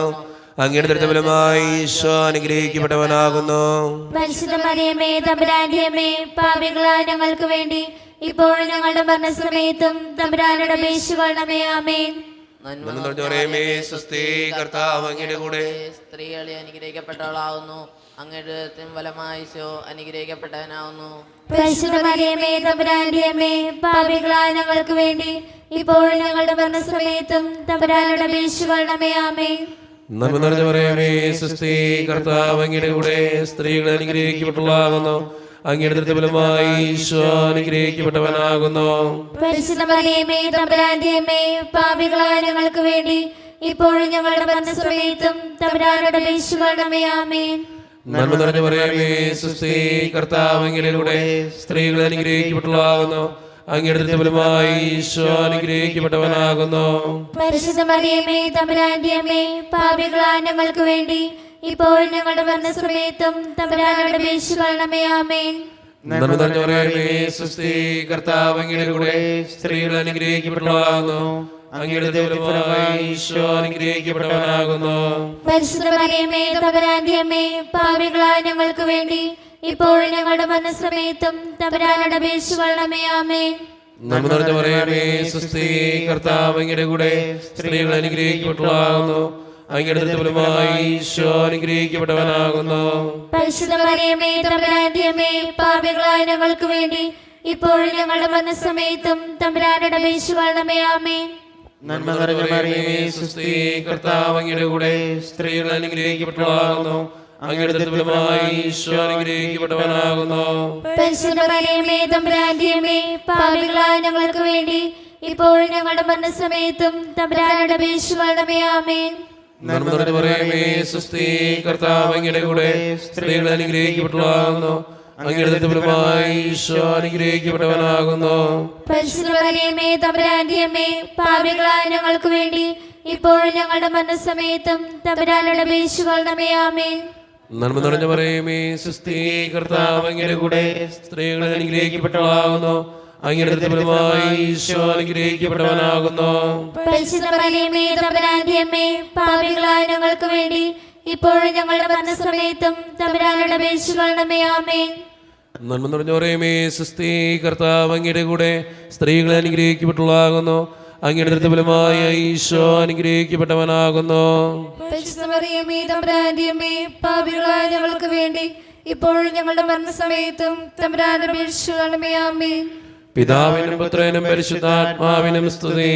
അങ്ങയുടെ ദൃഢഫലമായി ഈശോ അനുഗ്രഹിക്കപ്പെട്ടവനാകുന്നു പരിശുദ്ധ മറിയമേ തമ്പുരാന്റെ അമ്മേ പാപികളായ ഞങ്ങൾക്ക് വേണ്ടി ഇപ്പോഴും ഞങ്ങളുടെ മരണസമയത്തും തമ്പുരാനുടെ അപേക്ഷിക്കണമേ ആമേൻ നന്മ നിറഞ്ഞ മറിയമേ സുസ്ഥി കർത്താവ് അങ്ങയുടെ കൂടെ സ്ത്രീകളെ അനുഗ്രഹിക്കപ്പെട്ടവളാവുന്നു അങ്ങയുടെ ഫലമായി ശോ അനുഗ്രഹിക്കപ്പെട്ടവനാവുന്നു പരിശുദ്ധ മറിയമേ തമ്പുരാന്റെ അമ്മേ പാപികളായ ഞങ്ങൾക്ക് വേണ്ടി ഇപ്പോഴും ഞങ്ങളുടെ മരണസമയത്തും തമ്പുരാനുടെ അപേക്ഷിക്കണമേ ആമേൻ നന്മ നിറഞ്ഞ മറിയമേ സുസ്ഥി കർത്താവ് അങ്ങയുടെ കൂടെ സ്ത്രീകൾ അനുഗ്രഹിക്കപ്പെട്ടവളാകുന്നു അങ്ങയുടെ ദൃഢഫലമായി ഈശോ അനുഗ്രഹിക്കപ്പെട്ടവനാകുന്നു പരിശുദ്ധ മറിയമേ തമ്പുരാന്റെ അമ്മേ പാപികളായ ഞങ്ങൾക്ക് വേണ്ടി ഇപ്പോഴും ഞങ്ങളുടെ മരണസമയത്തും തമ്പുരാനുടെ അപേക്ഷിക്കണമേ ആമേൻ നന്മ നിറഞ്ഞ മറിയമേ സുസ്ഥി കർത്താവ് അങ്ങയുടെ കൂടെ സ്ത്രീകൾ അനുഗ്രഹിക്കപ്പെട്ടവളാകുന്നു അങ്ങയുടെ ദൃഢഫലമായി ഈശോ അനുഗ്രഹിക്കപ്പെട്ടവനാകുന്നു പരിശുദ്ധ മറിയമേ തമ്പുരാന്റെ അമ്മേ പാപികളായ ഞങ്ങൾക്ക് വേണ്ടി ഇപ്പോഴും ഞങ്ങളുടെ മരണസമയത്തും തമ്പുരാനോട് അപേക്ഷിക്കണമേ ആമേൻ നന്മ നിറഞ്ഞ മറിയമേ സുസ്ഥി കർത്താവ് അങ്ങയുടെ കൂടെ സ്ത്രീകൾ അനുഗ്രഹിക്കപ്പെട്ടവളാകുന്നു അങ്ങയുടെ ദൈവമായി ഈശോ അനുഗ്രഹിക്കപ്പെട്ടവനാകുന്നു പരിശുദ്ധ മറിയമേ തമ്പുരാന്റെ അമ്മേ പാപികളായ ഞങ്ങൾക്ക് വേണ്ടി ഇപ്പോഴും ഞങ്ങളുടെ മരണസമയത്തും തമ്പുരാനോട് അപേക്ഷിക്കണമേ ആമേൻ നന്മ നിറഞ്ഞ മറിയമേ സുസ്ഥി കർത്താവ് അങ്ങയുടെ കൂടെ സ്ത്രീകൾ അനുഗ്രഹിക്കപ്പെട്ടവളാകുന്നു അങ്ങയുടെ ദൈവമായി ഈശോ അനുഗ്രഹിക്കപ്പെട്ടവനാകുന്നു പരിശുദ്ധ മറിയമേ തമ്പുരാന്റെ അമ്മേ പാപികളായ ഞങ്ങൾക്ക് വേണ്ടി ഇപ്പോഴും ഞങ്ങളുടെ മരണസമയത്തും തമ്പുരാനോട് അപേക്ഷിക്കണമേ ആമേൻ നന്മ നിറഞ്ഞ മറിയമേ സുസ്ഥി കർത്താവ് അങ്ങയുടെ കൂടെ സ്ത്രീകൾ അനുഗ്രഹിക്കപ്പെട്ടവളാകുന്നു അങ്ങയുടെ ദൈവമായി ഈശോ അനുഗ്രഹിക്കപ്പെട്ടവനാകുന്നു പരിശുദ്ധ മറിയമേ തമ്പുരാന്റെ അമ്മേ പാപികളായ ഞങ്ങൾക്ക് വേണ്ടി ഇപ്പോഴും ഞങ്ങളുടെ മരണസമയത്തും തമ്പുരാനോട് അപേക്ഷിക്കണമേ ആമേൻ നന്മ നിറഞ്ഞ മറിയമേ സുസ്ഥി കർത്താവ് അങ്ങയുടെ കൂടെ സ്ത്രീകൾ അനുഗ്രഹിക്കപ്പെട്ടവളാകുന്നു അങ്ങയുടെ ദൈവമായി ഈശോ അനുഗ്രഹിക്കപ്പെട്ടവനാകുന്നു പരിശുദ്ധ മറിയമേ തമ്പുരാന്റെ അമ്മേ പാപികളായ ഞങ്ങൾക്ക് വേണ്ടി ഇപ്പോഴും ഞങ്ങളുടെ മരണസമയത്തും തമ്പുരാനോട് അപേക്ഷിക്കണമേ ആമേൻ നന്മ നിറഞ്ഞ മറിയമേ സുസ്ഥി കർത്താവ് അങ്ങയുടെ കൂടെ സ്ത്രീകൾ അനുഗ്രഹിക്കപ്പെട്ടവളാകുന്നു അങ്ങയുടെ ദൈവമായി ഈശോ അനുഗ്രഹിക്കപ്പെട്ടവനാകുന്നു പരിശുദ്ധ മറിയമേ തമ്പുരാന്റെ അമ്മേ പാപികളായ ഞങ്ങൾക്ക് വേണ്ടി ഇപ്പോഴും ഞങ്ങളുടെ മരണസമയത്തും തമ്പുരാനോട് അപേക്ഷിക്കണമേ ആമേൻ നന്മ നിറഞ്ഞ മറിയമേ സുസ്ഥി കർത്താവ് അങ്ങയുടെ കൂടെ സ്ത്രീകൾ അനുഗ്രഹിക്കപ്പെട്ടവളാകുന്നു അങ്ങയുടെ ദൃഢഫലമായ ഈശോ അനുഗ്രഹിക്കപ്പെട്ടവനാകുന്നു പരിശുദ്ധ മറിയമേ തമ്പുരാന്റെ അമ്മേ പാപികളായ ഞങ്ങൾക്ക് വേണ്ടി ഇപ്പോഴും ഞങ്ങളുടെ മരണസമയത്തും തമ്പുരാനോട് അപേക്ഷിക്കണമേ ആമേൻ പിതാവിനും പുത്രനും പരിശുദ്ധാത്മാവിനും സ്തുതി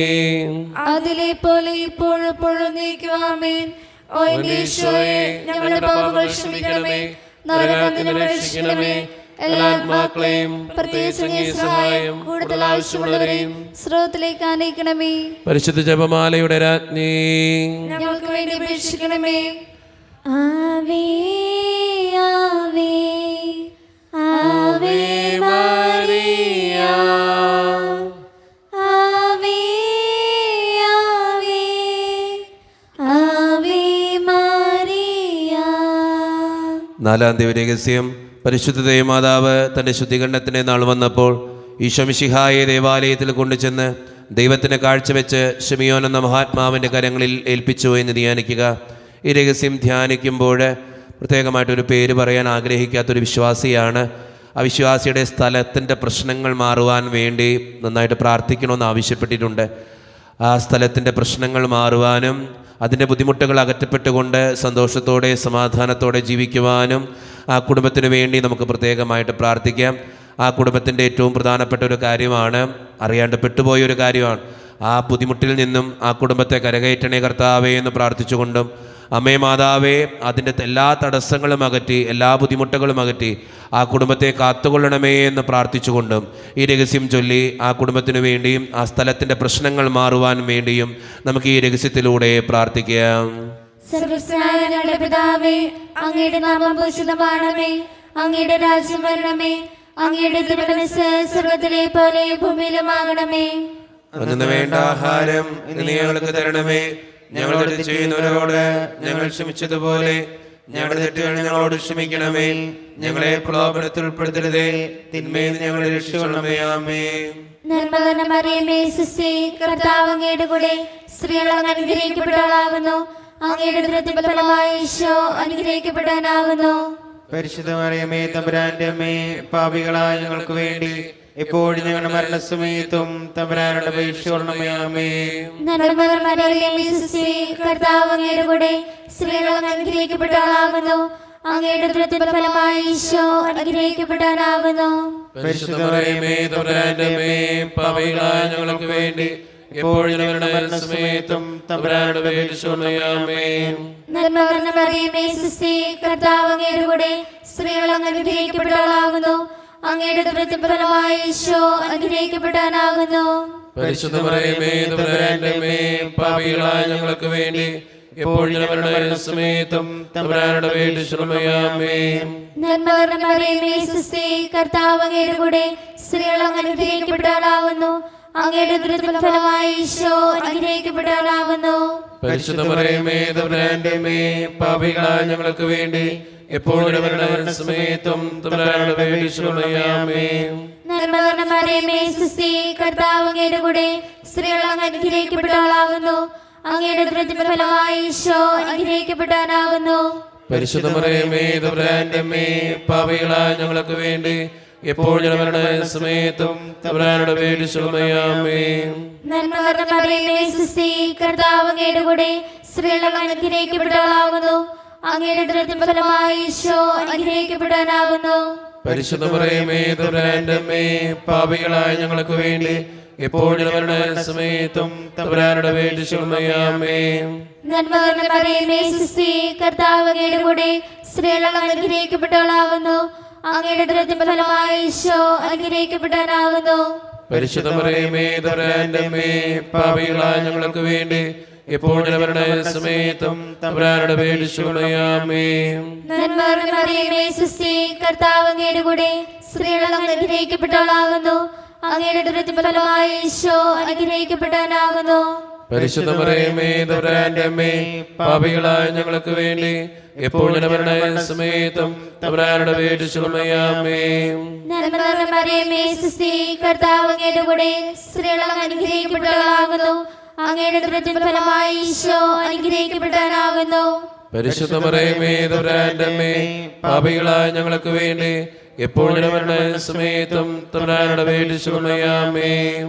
അതിലെ പോലെ ഇപ്പോഴും എപ്പോഴും നീക്കുവാമേൻ ഓ എന്റെ ഈശോയെ ഞങ്ങളുടെ പാപങ്ങൾ ക്ഷമിക്കണമേ നരകത്തിൽ നിന്ന് രക്ഷിക്കണമേ എല്ലാ ആത്മാക്കളെയും പ്രത്യേകിച്ച് അങ്ങേ സഹായം കൂടുതൽ ആവശ്യമുള്ളവരെയും സ്രോതത്തിലേക്ക് ആനയിക്കണമേ പരിശുദ്ധ ജപമാലയുടെ രാജ്ഞി ഞങ്ങൾക്ക് വേണ്ടി അപേക്ഷിക്കണമേ ആവേ ആവേ ആവേ മരിയ ആവേ ആവേ ആവേ മരിയ നാലാം തീയതി രഹസ്യം പരിശുദ്ധ ദേവമാതാവ് തൻ്റെ ശുദ്ധീകരണത്തിൻ്റെ നാൾ വന്നപ്പോൾ ഈശോമിഷിഹായെ ദേവാലയത്തിൽ കൊണ്ടുചെന്ന് ദൈവത്തിന് കാഴ്ചവെച്ച് ഷമിയോൻ എന്ന മഹാത്മാവിൻ്റെ കരങ്ങളിൽ ഏൽപ്പിച്ചു എന്ന് ധ്യാനിക്കുക ഈ രഹസ്യം ധ്യാനിക്കുമ്പോൾ പ്രത്യേകമായിട്ടൊരു പേര് പറയാൻ ആഗ്രഹിക്കാത്തൊരു വിശ്വാസിയാണ് ആ വിശ്വാസിയുടെ സ്ഥലത്തിൻ്റെ പ്രശ്നങ്ങൾ മാറുവാൻ വേണ്ടി നന്നായിട്ട് പ്രാർത്ഥിക്കണമെന്ന് ആവശ്യപ്പെട്ടിട്ടുണ്ട് ആ സ്ഥലത്തിൻ്റെ പ്രശ്നങ്ങൾ മാറുവാനും അതിൻ്റെ ബുദ്ധിമുട്ടുകൾ അകറ്റപ്പെട്ടുകൊണ്ട് സന്തോഷത്തോടെ സമാധാനത്തോടെ ജീവിക്കുവാനും ആ കുടുംബത്തിന് വേണ്ടി നമുക്ക് പ്രത്യേകമായിട്ട് പ്രാർത്ഥിക്കാം ആ കുടുംബത്തിൻ്റെ ഏറ്റവും പ്രധാനപ്പെട്ട ഒരു കാര്യമാണ് അറിയാണ്ട് പെട്ടുപോയ ഒരു കാര്യമാണ് ആ ബുദ്ധിമുട്ടിൽ നിന്നും ആ കുടുംബത്തെ കരകയറ്റണേ കർത്താവേ എന്ന് പ്രാർത്ഥിച്ചുകൊണ്ടും അമ്മേ മാതാവേ അതിൻ്റെ എല്ലാ തടസ്സങ്ങളും അകറ്റി എല്ലാ ബുദ്ധിമുട്ടുകളും അകറ്റി ആ കുടുംബത്തെ കാത്തുകൊള്ളണമേ എന്ന് പ്രാർത്ഥിച്ചുകൊണ്ടും ഈ രഹസ്യം ചൊല്ലി ആ കുടുംബത്തിനു വേണ്ടിയും ആ സ്ഥലത്തിൻ്റെ പ്രശ്നങ്ങൾ മാറുവാൻ വേണ്ടിയും നമുക്ക് ഈ രഹസ്യത്തിലൂടെ പ്രാർത്ഥിക്കാം സർവസ്നായ ഞങ്ങളുടെ പിതാവേ അങ്ങയുടെ നാമം ഭൂഷിതമാണമേ അങ്ങയുടെ രാജ്യം വരണമേ അങ്ങയുടെ തിരുമനസ് സ്വർഗത്തിലെ പോലെ ഭൂമിയിലുമാകണമേ അന്നു വേണ്ട ആഹാരം ഇന്ന് ഞങ്ങൾക്ക് തരണമേ ഞങ്ങളോട് ചെയ്യുന്നവരോട് ഞങ്ങൾ ക്ഷമിച്ചതുപോലെ ഞങ്ങളുടെ തെറ്റുകൾ ഞങ്ങളോട് ക്ഷമിക്കണമേ ഞങ്ങളെ പ്രലോഭനത്തിൽ ഉൾപ്പെടുത്തരുതേ തിന്മയിൽ നിന്ന് ഞങ്ങളെ രക്ഷിക്കണമേ ആമേ നന്മകരണമറിയമേ സിസ്റ്റി കർത്താവ് അങ്ങയുടെ കൂടെ സ്ത്രീകൾ അങ്ങ് അനുഗ്രഹിക്കപ്പെട്ടവളാകുന്നു അങ്ങയുടെ ദുരിതത്തിന്റെ ഫലമായി ഈശോ അനുഗ്രഹിക്കപ്പെടാനാകുന്നു പരിശുദ്ധ മറിയമേ തമ്പുരാന്റെ അമ്മേ പാപികളായ ഞങ്ങൾക്ക് വേണ്ടി എപ്പോഴും ഞങ്ങളുടെ മരണസമയത്തും തമ്പുരാനുടെ അപേക്ഷയോളമേ അമ്മേ നന്മകർമാരെ കർത്താവ് അങ്ങയുടെ കൂടെ സ്ത്രീകൾ അങ്ങ് അനുഗ്രഹിക്കപ്പെട്ടവളാകുന്നു അങ്ങയുടെ ദുരിതത്തിന്റെ ഫലമായി ഈശോ അനുഗ്രഹിക്കപ്പെടാനാകുന്നു പരിശുദ്ധ മറിയമേ തമ്പുരാന്റെ അമ്മേ പാപികളായ ഞങ്ങൾക്ക് വേണ്ടി എപ്പോഴും ഞങ്ങളുടെ മരണസമയത്തും തമ്പുരാനുടെ അപേക്ഷയോളമേ നന്മകർണമറിയമേ സുസ്ഥി കർത്താവ് അങ്ങയുടെ കൂടെ സ്ത്രീകൾ അങ്ങ് അനുഗ്രഹിക്കപ്പെട്ടവളാകുന്നു അങ്ങയുടെ ദുരിതത്തിന്റെ ഫലമായി ഈശോ അനുഗ്രഹിക്കപ്പെടാനാകുന്നു പരിശുദ്ധ മറിയമേ തമ്പുരാന്റെ അമ്മേ പാപികളായ ഞങ്ങൾക്ക് വേണ്ടി എപ്പോഴും ഞങ്ങളുടെ സമയത്തും തമ്പുരാനുടെ അപേക്ഷയോളമേ നന്മകർണമറിയമേ സുസ്ഥി കർത്താവ് അങ്ങയുടെ കൂടെ സ്ത്രീകൾ അങ്ങ് അനുഗ്രഹിക്കപ്പെട്ടവളാകുന്നു അങ്ങയുടെ ദുരിതത്തിന്റെ ഫലമായി ഈശോ അനുഗ്രഹിക്കപ്പെട്ടവളാകുന്നു പരിശുദ്ധ മറിയമേ തമ്പുരാന്റെ അമ്മേ പാപികളായ ഞങ്ങൾക്ക് വേണ്ടി എപ്പോഴും ഞങ്ങളുടെ സമയത്തും തമ്പുരാനുടെ അപേക്ഷയോളമേ നന്മകർണമറിയമേ സുസ്ഥി കർത്താവ് അങ്ങയുടെ കൂടെ സ്ത്രീകൾ അങ്ങ് അനുഗ്രഹിക്കപ്പെട്ടവളാകുന്നു അങ്ങയുടെ ദുരിതത്തിന്റെ ഫലമായി ഈശോ അനുഗ്രഹിക്കപ്പെടാനാകുന്നു പരിശുദ്ധ മറിയമേ തമ്പുരാന്റെ അമ്മേ പാപികളായ ഞങ്ങൾക്ക് വേണ്ടി എപ്പോഴും ഞങ്ങളുടെ സമയത്തും തമ്പുരാനുടെ അപേക്ഷയോളമേ നന്മകർണമറിയമേ സുസ്ഥി കർത്താവ് അങ്ങയുടെ കൂടെ സ്ത്രീകൾ അങ്ങ് അനുഗ്രഹിക്കപ്പെട്ടവളാകുന്നു അങ്ങയുടെ ദുരിതത്തിന്റെ ഫലമായി ഈശോ അനുഗ്രഹിക്കപ്പെടാനാകുന്നു പരിശുദ്ധ മറിയമേ തമ്പുരാന്റെ അമ്മേ പാപികളായ ഞങ്ങൾക്ക് വേണ്ടി എപ്പോഴും ഞങ്ങളുടെ സമയത്തും തമ്പുരാനുടെ അപേക്ഷയോളമേ നന്മകർണമറിയമേ സുസ്ഥി കർത്താവ് അങ്ങയുടെ കൂടെ സ്ത്രീകൾ അങ്ങ് അനുഗ്രഹിക്കപ്പെട്ടവളാകുന്നു അങ്ങയുടെ ദുരിതത്തിന്റെ ഫലമായി ഈശോ അനുഗ്രഹിക്കപ്പെടാനാകുന്നു പരിശുദ്ധ മറിയമേ തമ്പുരാന്റെ അമ്മേ പാപികളായ ഞങ്ങൾക്ക് വേണ്ടി എപ്പോഴും ഞങ്ങളുടെ സമയത്തും തമ്പുരാനുടെ അപേക്ഷയോളമേ നന്മകർണമറിയമേ സുസ്ഥി കർത്താവ് അങ്ങയുടെ കൂടെ സ്ത്രീകൾ അങ്ങ് അനുഗ്രഹിക്കപ്പെട്ടവളാകുന്നു അങ്ങയുടെ ദുരിതത്തിന്റെ ഫലമായി ഈശോ അനുഗ്രഹിക്കപ്പെടാനാകുന്നു പരിശുദ്ധ മറിയമേ തമ്പുരാന്റെ അമ്മേ പാപികളായ ഞങ്ങൾക്ക് വേണ്ടി എപ്പോഴും ഞങ്ങളുടെ സമയത്തും തമ്പുരാനുടെ അപേക്ഷയോളമേ നന്മകർണമറിയമേ സുസ്ഥി കർത്താവ് അങ്ങയുടെ കൂടെ സ്ത്രീകൾ അങ്ങ് അനുഗ്രഹിക്കപ്പെട്ടവളാകുന്നു അങ്ങയുടെ ദുരിതത്തിന്റെ ഫലമായി ഈശോ അനുഗ്രഹിക്കപ്പെടാനാകുന്നു പരിശുദ്ധ മറിയമേ തമ്പുരാന്റെ അമ്മേ പാപികളായ ഞങ്ങൾക്ക് വേണ്ടി എപ്പോഴും ഞങ്ങളുടെ സമയത്തും തമ്പുരാനുടെ അപേക്ഷയോളമേ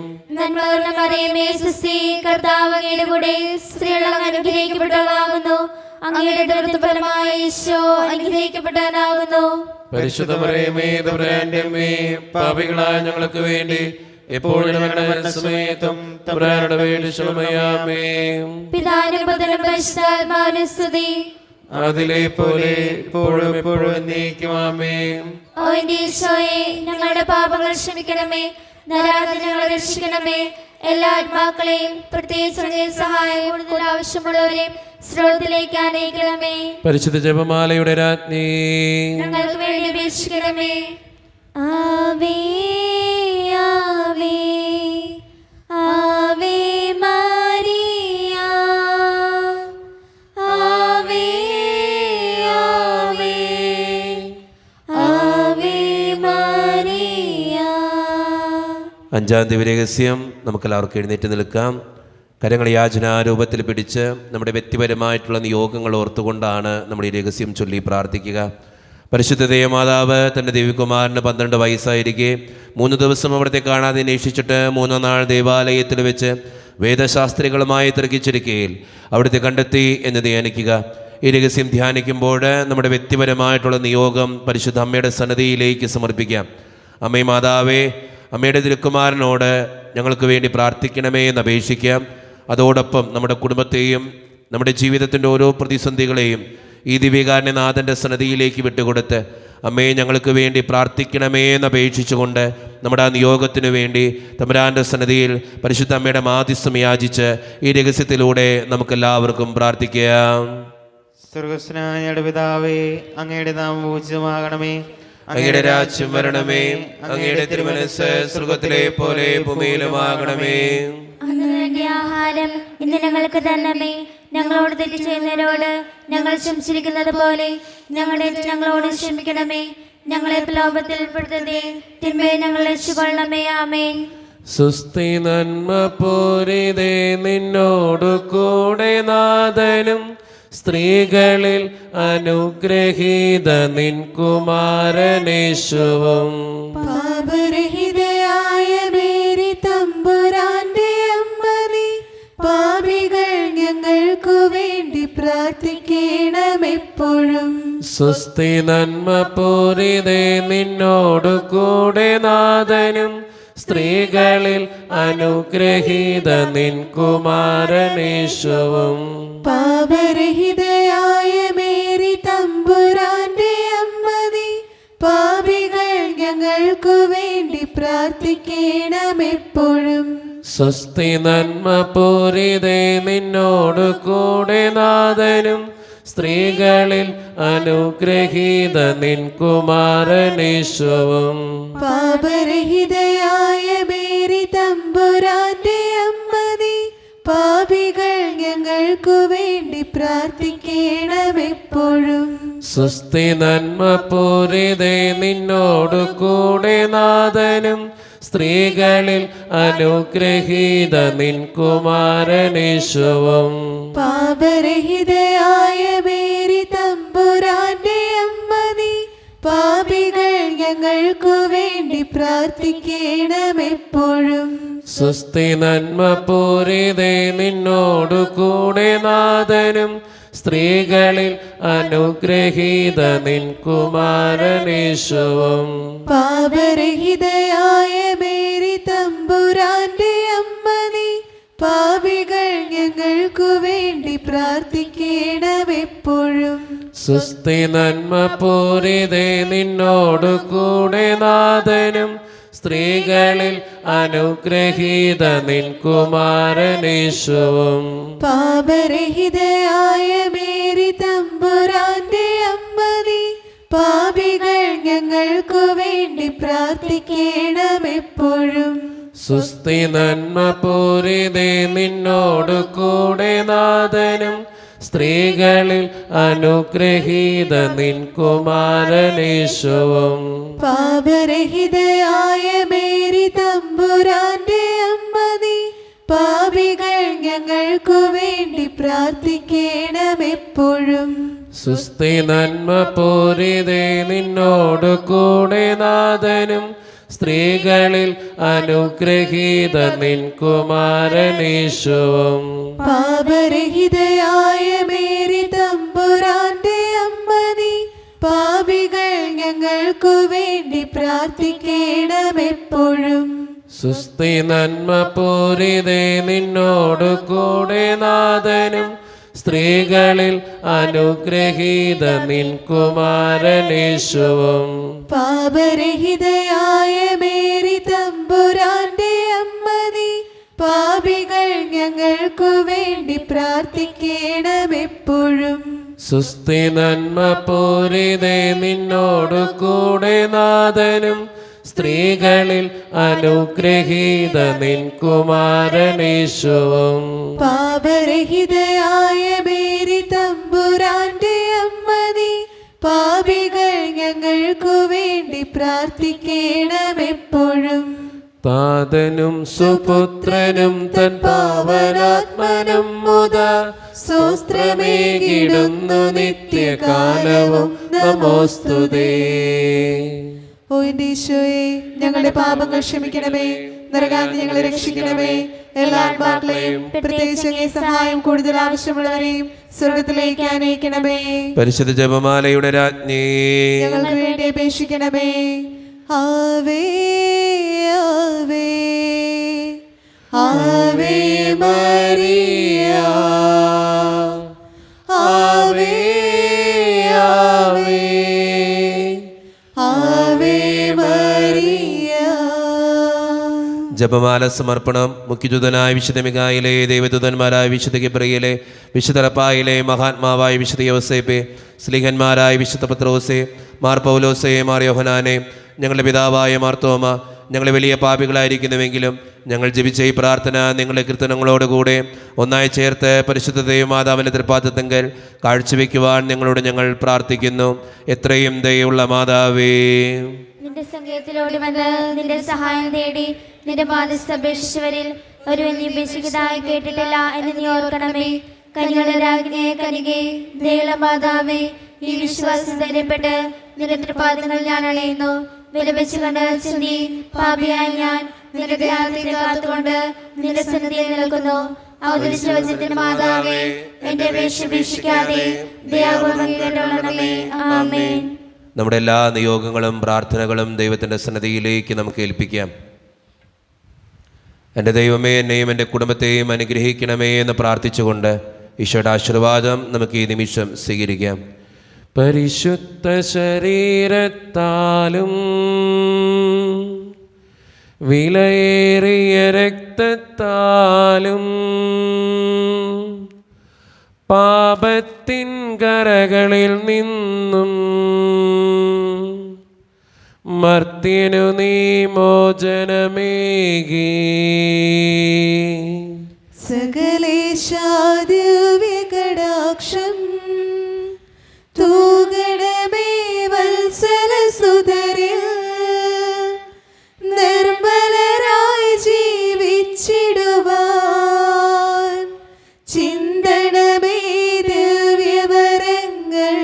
നന്മകർണമറിയമേ സുസ്ഥി കർത്താവ് അങ്ങയുടെ കൂടെ സ്ത്രീകൾ അങ്ങ് അനുഗ്രഹിക്കപ്പെട്ടവളാകുന്നു അങ്ങയുടെ ദുരിതത്തിന്റെ ഫലമായി ഈശോ അനുഗ്രഹിക്കപ്പെടാനാകുന്നു പരിശുദ്ധ മറിയമേ തമ്പുരാന്റെ അമ്മേ പാപികളായ ഞങ്ങൾക്ക് വേണ്ടി എപ്പോഴും ഞങ്ങളുടെ സമയത്തും തമ്പുരാനുടെ അപേക്ഷയോളമേ പിതാനും പുത്രനും പരിശുദ്ധാത്മാവിനും സ്തുതി അതിലെ പോലെ എപ്പോഴും എപ്പോഴും എന്നേക്കുമാമേ ഓ എന്റെ ഈശോയെ ഞങ്ങളുടെ പാപങ്ങൾ ക്ഷമിക്കണമേ നരാതെ ഞങ്ങളെ രക്ഷിക്കണമേ എല്ലാ ആത്മാക്കളെയും പ്രത്യേകിച്ച് അങ്ങേ സഹായം കൂടുതൽ ആവശ്യമുള്ളവരെയും സ്രോതത്തിലേക്ക് അനയിക്കണമേ പരിശുദ്ധ ജപമാലയുടെ രാജ്ഞി ഞങ്ങൾക്ക് വേണ്ടി അപേക്ഷിക്കണമേ ആവേ ആവേ ആവേ മരിയ ആവേ ആവേ ആവേ മരിയ അഞ്ചാം ദിവരഹസ്യം നമുക്കെല്ലാവർക്കും എഴുന്നേറ്റ് നിൽക്കാം കരങ്ങൾ യാചനാരൂപത്തിൽ പിടിച്ച് നമ്മുടെ വ്യക്തിപരമായിട്ടുള്ള നിയോഗങ്ങൾ ഓർത്തുകൊണ്ടാണ് നമ്മുടെ ഈ രഹസ്യം ചൊല്ലി പ്രാർത്ഥിക്കുക പരിശുദ്ധ ദേവമാതാവ് തൻ്റെ ദേവികുമാരന് പന്ത്രണ്ട് വയസ്സായിരിക്കെ മൂന്ന് ദിവസം അവിടുത്തെ കാണാതെ അന്വേഷിച്ചിട്ട് മൂന്നാം നാൾ ദേവാലയത്തിൽ വെച്ച് വേദശാസ്ത്രികളുമായി തർക്കിച്ചിരിക്കയിൽ അവിടുത്തെ കണ്ടെത്തി എന്ന് ധ്യാനിക്കുക ഈ രഹസ്യം ധ്യാനിക്കുമ്പോൾ നമ്മുടെ വ്യക്തിപരമായിട്ടുള്ള നിയോഗം പരിശുദ്ധ അമ്മയുടെ സന്നദ്ധിയിലേക്ക് സമർപ്പിക്കാം അമ്മേ മാതാവേ അമ്മയുടെ തിരുക്കുമാരനോട് ഞങ്ങൾക്ക് വേണ്ടി പ്രാർത്ഥിക്കണമേ എന്ന് അപേക്ഷിക്കാം അതോടൊപ്പം നമ്മുടെ കുടുംബത്തെയും നമ്മുടെ ജീവിതത്തിൻ്റെ ഓരോ പ്രതിസന്ധികളെയും ഈ ദിവ്യകാരനെ നാഥൻ്റെ സന്നദ്ധിയിലേക്ക് വിട്ടുകൊടുത്ത് അമ്മയെ ഞങ്ങൾക്ക് വേണ്ടി പ്രാർത്ഥിക്കണമേ എന്ന് അപേക്ഷിച്ചുകൊണ്ട് നമ്മുടെ ആ നിയോഗത്തിനു വേണ്ടി തമ്പുരാൻ്റെ സന്നദ്ധിയിൽ പരിശുദ്ധ അമ്മയുടെ മാധ്യസ്ഥം യാചിച്ച് ഈ രഹസ്യത്തിലൂടെ നമുക്കെല്ലാവർക്കും പ്രാർത്ഥിക്കാം സ്വർഗസ്നായ ഞങ്ങളുടെ പിതാവേ അങ്ങയുടെ നാമം പൂജിതമാകണമേ അങ്ങയുടെ രാജ്യം വരണമേ അങ്ങയുടെ തിരുമനസ് സ്വർഗത്തിലെ പോലെ ഭൂമിയിലുമാകണമേ അന്ന് വേണ്ട ആഹാരം ഇന്ന് ഞങ്ങൾക്ക് തന്നമേ ഞങ്ങളോട് തെറ്റ് ചെയ്യുന്നവരോട് ഞങ്ങൾ ക്ഷമിച്ചിരിക്കുന്നത് പോലെ ഞങ്ങളുടെ തെറ്റ് ഞങ്ങളോട് ക്ഷമിക്കണമേ ഞങ്ങളെ പ്രലോഭത്തിൽ ഉൾപ്പെടുത്തതേ തിന്മയെ ഞങ്ങൾ രക്ഷിക്കൊള്ളണമേ ആമേൻ സുസ്ഥി നന്മ പൂരിതേ നിന്നോടു കൂടെ നാഥനും സ്ത്രീകളിൽ അനുഗ്രഹീത നിൻ കുമാരനേശുവും പാപരഹിതയായ മേരി തമ്പുരാന്റെ അമ്മതി പാപികൾ ഞങ്ങൾക്കു വേണ്ടി പ്രാർത്ഥിക്കണമെപ്പോഴും സുസ്ഥി നന്മ പൂരിതേ നിന്നോടു കൂടെ നാഥനും സ്ത്രീകളിൽ അനുഗ്രഹീത നിൻ കുമാരനേശുവും പാപരഹിതയായ മേരി തമ്പുരാന്റെ അമ്മതി പാപികൾ ഞങ്ങൾക്കു വേണ്ടി പ്രാർത്ഥിക്കണമെപ്പോഴും സ്വസ്തി നന്മ പൂരിതേ നിന്നോടു കൂടെ നാഥനും സ്ത്രീകളിൽ അനുഗ്രഹീത നിൻ കുമാരനേശുവും പാപരഹിതയായ മേരി തമ്പുരാന്റെ അമ്മതി പാപികൾ ഞങ്ങൾക്കു വേണ്ടി പ്രാർത്ഥിക്കണമെപ്പോഴും സുസ്ഥി നന്മ പൂരിതേ നിന്നോടു കൂടെ നാഥനും സ്ത്രീകളിൽ അനുഗ്രഹീത നിൻ കുമാരനേശുവും പാപരഹിതയായ മേരി തമ്പുരാന്റെ അമ്മതി പാപികൾ ഞങ്ങൾക്കു വേണ്ടി പ്രാർത്ഥിക്കണമെപ്പോഴും സുസ്ഥി നന്മ പൂരിതേ നിന്നോടു കൂടെ നാഥനും സ്ത്രീകളിൽ അനുഗ്രഹീത നിൻ കുമാരനേശുവും പാപരഹിതയായ മേരി തമ്പുരാന്റെ അമ്മതി പാപികൾ ഞങ്ങൾക്കു വേണ്ടി പ്രാർത്ഥിക്കണമെപ്പോഴും സുസ്ഥി നന്മ പൂരിതേ നിന്നോടു കൂടെ നാഥനും സ്ത്രീകളിൽ അനുഗ്രഹീത നിൻ കുമാരനേശുവും പാപരഹിതയായ മേരി തമ്പുരാന്റെ അമ്മതി പാപികൾ ഞങ്ങൾക്കു വേണ്ടി പ്രാർത്ഥിക്കണമെപ്പോഴും സുസ്ഥി നന്മ പൂരിതേ നിന്നോടു കൂടെ നാഥനും സ്ത്രീകളിൽ അനുഗ്രഹീത നിൻ കുമാരനേശുവും പാപരഹിതയായ മേരി തമ്പുരാന്റെ അമ്മതി പാപികൾ ഞങ്ങൾക്കു വേണ്ടി പ്രാർത്ഥിക്കണമെപ്പോഴും സുസ്ഥി നന്മ പൂരിതേ നിന്നോടു കൂടെ നാഥനും സ്ത്രീകളിൽ അനുഗ്രഹീത നിൻ കുമാരനേശുവും പാപരഹിതയായ മേരി തമ്പുരാന്റെ അമ്മതി പാപികൾ ഞങ്ങൾക്കു വേണ്ടി പ്രാർത്ഥിക്കണമെപ്പോഴും സുസ്ഥി നന്മ പൂരിതേ നിന്നോടു കൂടെ നാഥനും സ്ത്രീകളിൽ അനുഗ്രഹീത നിൻ കുമാരനേശുവും പാപരഹിതയായ മേരി തമ്പുരാന്റെ അമ്മതി പാപികൾ ഞങ്ങൾക്കു വേണ്ടി പ്രാർത്ഥിക്കണമെപ്പോഴും സുസ്ഥി നന്മ പൂരിതേ നിന്നോടു കൂടെ നാഥനും സ്ത്രീകളിൽ അനുഗ്രഹീത നിൻ കുമാരനേശുവും പാപരഹിതയായ മേരി തമ്പുരാന്റെ അമ്മതി പാപികൾ ഞങ്ങൾക്കു വേണ്ടി പ്രാർത്ഥിക്കണമെപ്പോഴും താതനും സുപുത്രനും തൻ പാവനാത്മനും മുത സ്വസ്ത്രമേകിടുന്നു നിത്യകാലവും നമോസ്തുതേ ഓ എന്റെ ഈശോയെ ഞങ്ങളുടെ പാപങ്ങൾ ക്ഷമിക്കണമേ നരകാന്തി ഞങ്ങളെ രക്ഷിക്കണമേ എല്ലാ ആത്മാക്കളെയും പ്രത്യേകിച്ച് അങ്ങേ സഹായം കൂടുതൽ ആവശ്യമുള്ളവരെയും സ്വർഗത്തിലേക്ക് അനയിക്കണമേ പരിശുദ്ധ ജപമാലയുടെ രാജ്ഞി ഞങ്ങൾക്ക് വേണ്ടി അപേക്ഷിക്കണമേ ആവേ ആവേ ആവേ മരിയ ആവേ ആവേ ആവേ മരിയ ജപമാല സമർപ്പണം മുഖ്യദൂതനായ വിശുദ്ധ മികായിലെ ദേവദൂതന്മാരായ വിശുദ്ധ ഗിബ്രയിലെ വിശുദ്ധ റപ്പായിലെ മഹാത്മാവായ വിശുദ്ധ യോസേപ്പെ സ്ലിഹന്മാരായ വിശുദ്ധ പത്രോസെ മാർ പൗലോസെ മാർ യോഹനാനെ ഞങ്ങളുടെ പിതാവായ മാർത്തോമ ഞങ്ങൾ വലിയ പാപികളായിരിക്കുന്നുവെങ്കിലും ഞങ്ങൾ ജപിച്ച ഈ പ്രാർത്ഥന നിങ്ങളുടെ കീർത്തനങ്ങളോടുകൂടെ ഒന്നായി ചേർത്ത് പരിശുദ്ധ ദൈവമാതാവിൻ്റെ തൃപ്പാത്തത്തെങ്കിൽ കാഴ്ചവെക്കുവാൻ ഞങ്ങളോട് ഞങ്ങൾ പ്രാർത്ഥിക്കുന്നു എത്രയും ദയുള്ള മാതാവേ നിന്റെ സംഗീതത്തിലോടി വന്ന് നിന്റെ സഹായം തേടി നിന്റെ ബാധ്യസ്ഥ അപേക്ഷിച്ചവരിൽ ഒരു നീ ഉപേക്ഷിക്കതായി കേട്ടിട്ടില്ല എന്ന് നീ ഓർക്കണമേ കനികളുടെ രാജ്ഞിയെ കനികെ ദേളമാതാവേ ഈ വിശ്വാസം ധൈര്യപ്പെട്ട് നിരന്തര പാദങ്ങൾ ഞാൻ അണയുന്നു വിലപിച്ചു കണ്ട് ചിന്തി പാപിയായ ഞാൻ നിന്റെ ധ്യാനത്തിൽ കാത്തുകൊണ്ട് നിന്റെ സന്നിധിയിൽ നിൽക്കുന്നു അവതരിച്ച വചനത്തിന്റെ മാതാവേ എന്റെ അപേക്ഷ ഉപേക്ഷിക്കാതെ ദയാപൂർവ്വം കേട്ടോളണമേ ആമേൻ നമ്മുടെ എല്ലാ നിയോഗങ്ങളും പ്രാർത്ഥനകളും ദൈവത്തിൻ്റെ സന്നദ്ധിയിലേക്ക് നമുക്ക് ഏൽപ്പിക്കാം എൻ്റെ ദൈവമേ എന്നെയും എൻ്റെ കുടുംബത്തെയും അനുഗ്രഹിക്കണമേ എന്ന് പ്രാർത്ഥിച്ചുകൊണ്ട് ഈശോയുടെ ആശീർവാദം നമുക്ക് ഈ നിമിഷം സ്വീകരിക്കാം പരിശുദ്ധ ശരീരത്താലും വിലയേറിയ രക്തത്താലും പാപത്തിൻ കരകളിൽ നിന്നും മർത്യനു നീ മോചനമേകി സകലേശാദിവ്യകടാക്ഷം തൂകണമേ വത്സലസുതരിൽ നിർമ്മലരായി ജീവിച്ചിടുവാൻ ചിന്തണമേ ദിവ്യവരങ്ങൾ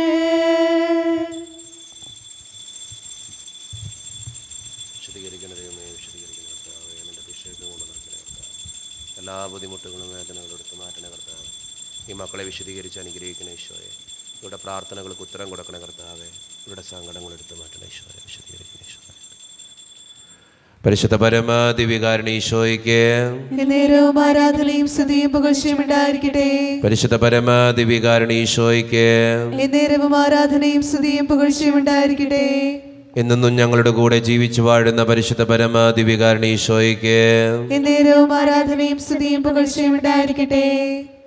എല്ലാ ബുദ്ധിമുട്ടുകളും വേദനകളും എടുത്ത് മാറ്റണ കർത്താവ് ഈ മക്കളെ വിശദീകരിച്ച് അനുഗ്രഹിക്കണ ഈശോയെ ഇവിടെ പ്രാർത്ഥനകൾക്ക് ഉത്തരം കൊടുക്കണ കർത്താവെ ഇവിടെ സങ്കടങ്ങൾ എടുത്ത് മാറ്റണ ഈശോയെ വിശദീകരിക്കണ ഈശോയെ പരിശുദ്ധ പരമാദിവികാരണ ഈശോയ്ക്ക് നേരവും ആരാധനയും സ്തുതിയും പുകഴ്ചയും ഉണ്ടായിരിക്കട്ടെ പരിശുദ്ധ പരമാദിവികാരണ ഈശോയ്ക്ക് നേരവും ആരാധനയും സ്തുതിയും പുകഴ്ചയും ഉണ്ടായിരിക്കട്ടെ എന്നെന്നും ഞങ്ങളുടെ കൂടെ ജീവിച്ചു വാഴുന്ന പരിശുദ്ധ പരമാദിവികാരണ ഈശോയ്ക്ക് നേരവും ആരാധനയും സ്തുതിയും പുകഴ്ചയും ഉണ്ടായിരിക്കട്ടെ